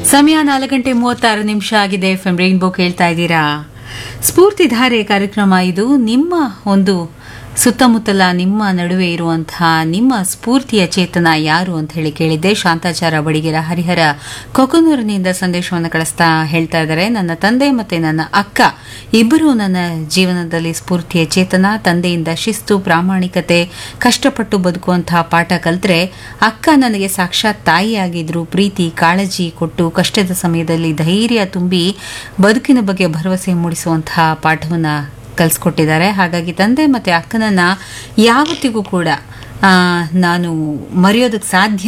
ಸಮಯ ನಾಲ್ಕು ಗಂಟೆ ಮೂವತ್ತಾರು ನಿಮಿಷ ಆಗಿದೆ ಎಫ್ ಎಂ ರೈನ್ಬೋ ಕೇಳ್ತಾ ಇದ್ದೀರಾ ಸ್ಫೂರ್ತಿಧಾರೆ ಕಾರ್ಯಕ್ರಮ ಇದು ನಿಮ್ಮ ಒಂದು ಸುತ್ತಮುತ್ತಲ ನಿಮ್ಮ ನಡುವೆ ಇರುವಂತಹ ನಿಮ್ಮ ಸ್ಫೂರ್ತಿಯ ಚೇತನ ಯಾರು ಅಂತ ಹೇಳಿ ಕೇಳಿದ್ದೆ ಶಾಂತಾಚಾರ ಬಡಿಗೆರ ಹರಿಹರ ಕೊಕನೂರಿನಿಂದ ಸಂದೇಶವನ್ನು ಕಳಿಸ್ತಾ ಹೇಳ್ತಾ ಇದ್ದಾರೆ ನನ್ನ ತಂದೆ ಮತ್ತೆ ನನ್ನ ಅಕ್ಕ ಇಬ್ಬರು ನನ್ನ ಜೀವನದಲ್ಲಿ ಸ್ಫೂರ್ತಿಯ ಚೇತನ ತಂದೆಯಿಂದ ಶಿಸ್ತು ಪ್ರಾಮಾಣಿಕತೆ ಕಷ್ಟಪಟ್ಟು ಬದುಕುವಂತಹ ಪಾಠ ಕಲ್ತ್ರೆ ಅಕ್ಕ ನನಗೆ ಸಾಕ್ಷಾತ್ ತಾಯಿಯಾಗಿದ್ರು ಪ್ರೀತಿ ಕಾಳಜಿ ಕೊಟ್ಟು ಕಷ್ಟದ ಸಮಯದಲ್ಲಿ ಧೈರ್ಯ ತುಂಬಿ ಬದುಕಿನ ಬಗ್ಗೆ ಭರವಸೆ ಮೂಡಿಸುವಂತಹ ಪಾಠವನ್ನು ಕಲಿಸ್ಕೊಟ್ಟಿದ್ದಾರೆ ಹಾಗಾಗಿ ತಂದೆ ಮತ್ತು ಅಕ್ಕನನ್ನ ಯಾವತ್ತಿಗೂ ಕೂಡ ಆ, ನಾನು ಮರೆಯೋದಕ್ಕೆ ಸಾಧ್ಯ